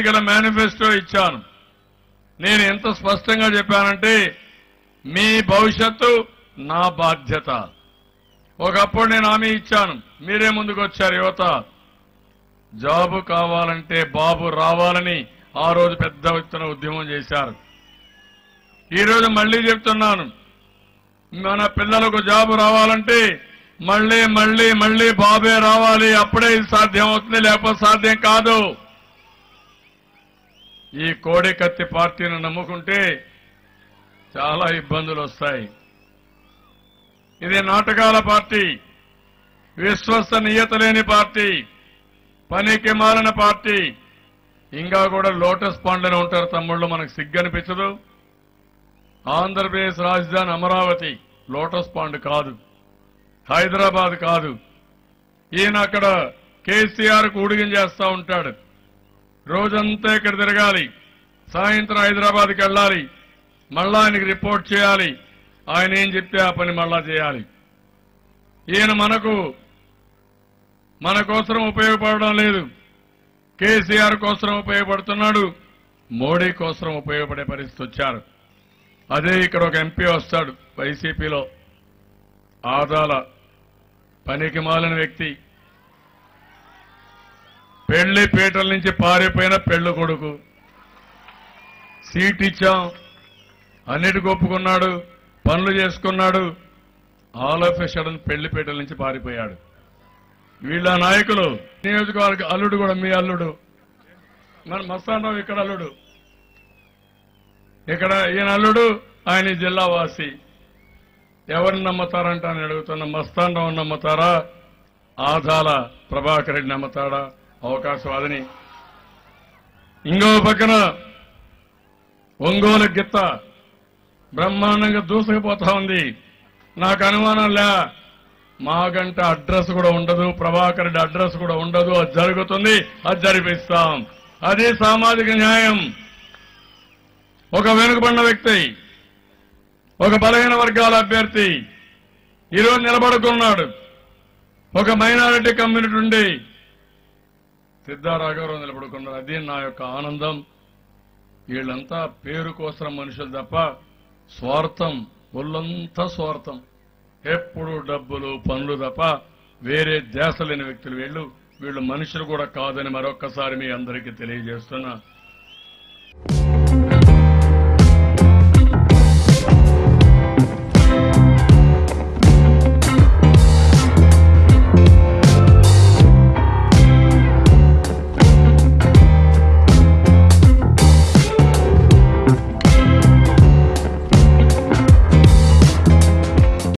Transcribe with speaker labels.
Speaker 1: ఎన్నికల మేనిఫెస్టో ఇచ్చాను నేను ఎంత స్పష్టంగా చెప్పానంటే మీ భవిష్యత్తు నా బాధ్యత ఒకప్పుడు నేను హామీ ఇచ్చాను మీరే ముందుకు వచ్చారు యువత జాబు కావాలంటే బాబు రావాలని ఆ రోజు పెద్ద ఎత్తున ఉద్యమం చేశారు ఈ రోజు మళ్ళీ చెప్తున్నాను మన పిల్లలకు జాబు రావాలంటే మళ్ళీ మళ్ళీ మళ్ళీ బాబే రావాలి అప్పుడే ఇది సాధ్యం అవుతుంది లేకపోతే సాధ్యం కాదు ఈ కోడి కత్తి పార్టీని నమ్ముకుంటే చాలా ఇబ్బందులు వస్తాయి ఇది నాటకాల పార్టీ విశ్వసనీయత లేని పార్టీ పనికి మాలిన పార్టీ ఇంకా కూడా లోటస్ పాండ్లోనే ఉంటారు తమ్ముళ్ళు మనకు సిగ్గనిపించదు ఆంధ్రప్రదేశ్ రాజధాని అమరావతి లోటస్ పాండ్ కాదు హైదరాబాద్ కాదు ఈయన అక్కడ కేసీఆర్ కు ఊడిగం చేస్తా ఉంటాడు రోజంతా ఇక్కడ తిరగాలి సాయంత్రం హైదరాబాద్కి వెళ్ళాలి మళ్ళా ఆయనకి రిపోర్ట్ చేయాలి ఆయన ఏం చెప్తే ఆ పని మళ్ళా చేయాలి ఈయన మనకు మన కోసం ఉపయోగపడడం లేదు కేసీఆర్ కోసం ఉపయోగపడుతున్నాడు మోడీ కోసం ఉపయోగపడే పరిస్థితి వచ్చారు అదే ఇక్కడ ఒక ఎంపీ వస్తాడు వైసీపీలో ఆదాల పనికి మాలిన వ్యక్తి పెళ్లి పీటల నుంచి పారిపోయిన పెళ్లి కొడుకు సీట్ ఇచ్చాం అన్నిటికి ఒప్పుకున్నాడు పనులు చేసుకున్నాడు ఆల్ ఆఫ్ ఎ సడన్ పెళ్లి పీటల నుంచి పారిపోయాడు వీళ్ళ నాయకులు నియోజకవర్గ అల్లుడు కూడా మీ అల్లుడు మన మస్తానరావు ఇక్కడ అల్లుడు ఇక్కడ ఈయన అల్లుడు ఆయన ఈ జిల్లా వాసి ఎవరిని నమ్ముతారంట అని అడుగుతున్న మస్తాన్ రావు నమ్ముతారా ఆదాల ప్రభాకర్ రెడ్డి నమ్ముతాడా అవకాశవాదిని ఇంకో పక్కన ఒంగోలు గిత్త బ్రహ్మాండంగా దూసుకుపోతా ఉంది నాకు అనుమానం లే మాకంటే అడ్రస్ కూడా ఉండదు ప్రభాకర్ రెడ్డి అడ్రస్ కూడా ఉండదు అది జరుగుతుంది అది జరిపిస్తాం అది సామాజిక న్యాయం ఒక వెనుకబడిన వ్యక్తి ఒక బలహీన వర్గాల అభ్యర్థి ఈరోజు నిలబడుకున్నాడు ఒక మైనారిటీ కమ్యూనిటీ ఉండి సిద్ధారాఘవరావు నిలబడుకున్నాడు అది నా యొక్క ఆనందం వీళ్ళంతా పేరు కోసం మనుషులు తప్ప స్వార్థం ఒళ్ళంతా స్వార్థం ఎప్పుడు డబ్బులు పనులు తప్ప వేరే ధ్యాస లేని వ్యక్తులు వీళ్ళు వీళ్ళు మనుషులు కూడా కాదని మరొక్కసారి మీ అందరికీ తెలియజేస్తున్నా